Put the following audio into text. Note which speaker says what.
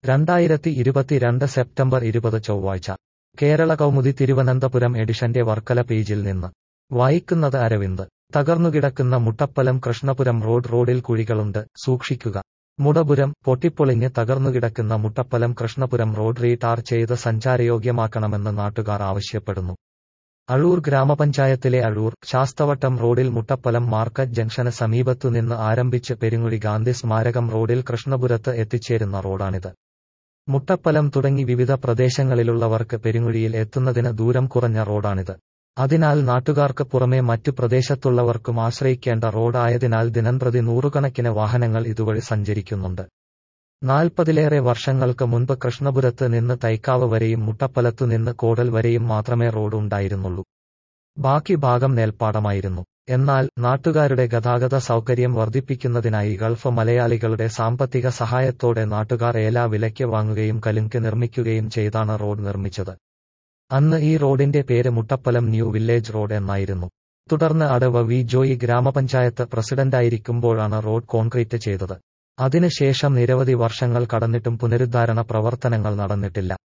Speaker 1: രണ്ടായിരത്തി ഇരുപത്തിരണ്ട് സെപ്റ്റംബർ ഇരുപത് ചൊവ്വാഴ്ച കേരള കൗമുദി തിരുവനന്തപുരം എഡിഷന്റെ വർക്കല പേജിൽ നിന്ന് വായിക്കുന്നത് അരവിന്ദ് തകർന്നുകിടക്കുന്ന മുട്ടപ്പലം കൃഷ്ണപുരം റോഡ് റോഡിൽ കുഴികളുണ്ട് സൂക്ഷിക്കുക മുടപുരം പൊട്ടിപ്പൊളിഞ്ഞ് തകർന്നുകിടക്കുന്ന മുട്ടപ്പലം കൃഷ്ണപുരം റോഡ് റീടാർ ചെയ്ത് സഞ്ചാരയോഗ്യമാക്കണമെന്ന് നാട്ടുകാർ ആവശ്യപ്പെടുന്നു അഴൂർ ഗ്രാമപഞ്ചായത്തിലെ അഴൂർ ശാസ്തവട്ടം റോഡിൽ മുട്ടപ്പലം മാർക്കറ്റ് ജംഗ്ഷന് സമീപത്തുനിന്ന് ആരംഭിച്ച് പെരുങ്ങുഴി ഗാന്ധി സ്മാരകം റോഡിൽ കൃഷ്ണപുരത്ത് എത്തിച്ചേരുന്ന റോഡാണിത് മുട്ടപ്പലം തുടങ്ങി വിവിധ പ്രദേശങ്ങളിലുള്ളവർക്ക് പെരുങ്ങുഴിയിൽ എത്തുന്നതിന് ദൂരം കുറഞ്ഞ റോഡാണിത് അതിനാൽ നാട്ടുകാർക്ക് പുറമെ മറ്റു പ്രദേശത്തുള്ളവർക്കും ആശ്രയിക്കേണ്ട റോഡായതിനാൽ ദിനംപ്രതി നൂറുകണക്കിന് വാഹനങ്ങൾ ഇതുവഴി സഞ്ചരിക്കുന്നുണ്ട് നാൽപ്പതിലേറെ വർഷങ്ങൾക്ക് മുൻപ് കൃഷ്ണപുരത്ത് നിന്ന് തൈക്കാവ് വരെയും മുട്ടപ്പലത്തു നിന്ന് കോടൽ വരെയും മാത്രമേ റോഡ് ഉണ്ടായിരുന്നുള്ളൂ ബാക്കി ഭാഗം നെൽപ്പാടമായിരുന്നു എന്നാൽ നാട്ടുകാരുടെ ഗതാഗത സൗകര്യം വർദ്ധിപ്പിക്കുന്നതിനായി ഗൾഫ് മലയാളികളുടെ സാമ്പത്തിക സഹായത്തോടെ നാട്ടുകാർ ഏല വിലയ്ക്ക് വാങ്ങുകയും കലുങ്ക് നിർമ്മിക്കുകയും ചെയ്താണ് റോഡ് നിർമ്മിച്ചത് അന്ന് ഈ റോഡിന്റെ പേര് മുട്ടപ്പലം ന്യൂ വില്ലേജ് റോഡ് എന്നായിരുന്നു തുടർന്ന് അടവ വി ജോയി ഗ്രാമപഞ്ചായത്ത് പ്രസിഡന്റായിരിക്കുമ്പോഴാണ് റോഡ് കോൺക്രീറ്റ് ചെയ്തത് അതിനുശേഷം നിരവധി വർഷങ്ങൾ കടന്നിട്ടും പുനരുദ്ധാരണ പ്രവർത്തനങ്ങൾ നടന്നിട്ടില്ല